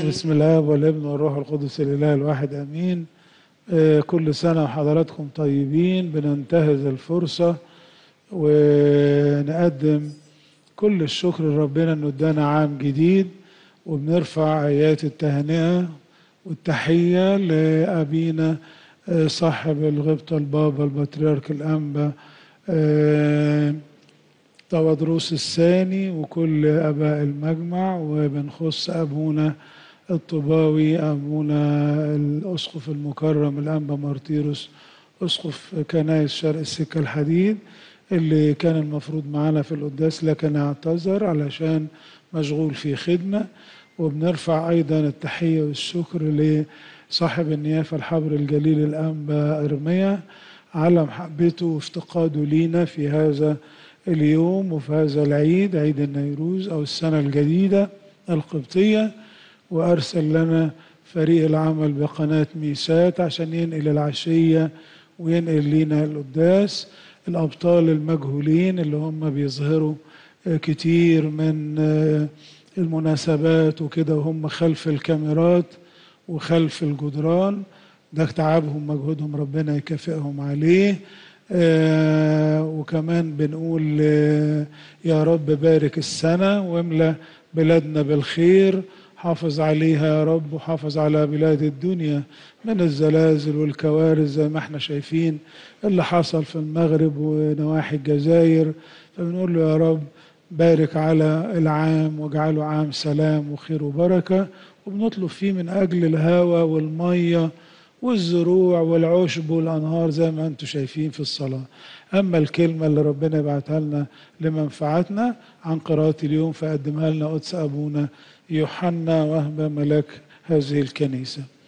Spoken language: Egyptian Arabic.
بسم الله والابن والروح القدس الاله الواحد امين آه، كل سنه وحضراتكم طيبين بننتهز الفرصه ونقدم كل الشكر لربنا انه ادانا عام جديد وبنرفع ايات التهنئه والتحيه لابينا آه، صاحب الغبطه البابا البطريرك الانبا آه، طوادروس الثاني وكل اباء المجمع وبنخص ابونا الطباوي ابونا الاسقف المكرم الانبا مارتيروس اسقف كنايس شرق السكه الحديد اللي كان المفروض معانا في القداس لكن اعتذر علشان مشغول في خدمه وبنرفع ايضا التحيه والشكر لصاحب النيافه الحبر الجليل الانبا ارميا على محبته وافتقاده لينا في هذا اليوم وفي هذا العيد عيد النيروز او السنه الجديده القبطيه وارسل لنا فريق العمل بقناه ميسات عشان ينقل العشيه وينقل لينا القداس الابطال المجهولين اللي هم بيظهروا آه، كتير من آه، المناسبات وكده وهم خلف الكاميرات وخلف الجدران ده تعبهم مجهودهم ربنا يكافئهم عليه آه وكمان بنقول آه يا رب بارك السنة واملى بلادنا بالخير حافظ عليها يا رب وحافظ على بلاد الدنيا من الزلازل والكوارث زي ما احنا شايفين اللي حصل في المغرب ونواحي الجزائر فبنقول له يا رب بارك على العام واجعله عام سلام وخير وبركة وبنطلب فيه من أجل الهواء والمية والزروع والعشب والأنهار زي ما أنتم شايفين في الصلاة أما الكلمة اللي ربنا يبعتها لنا لمنفعتنا عن قراءة اليوم فقدمها لنا قدس أبونا يوحنا وهب ملاك هذه الكنيسة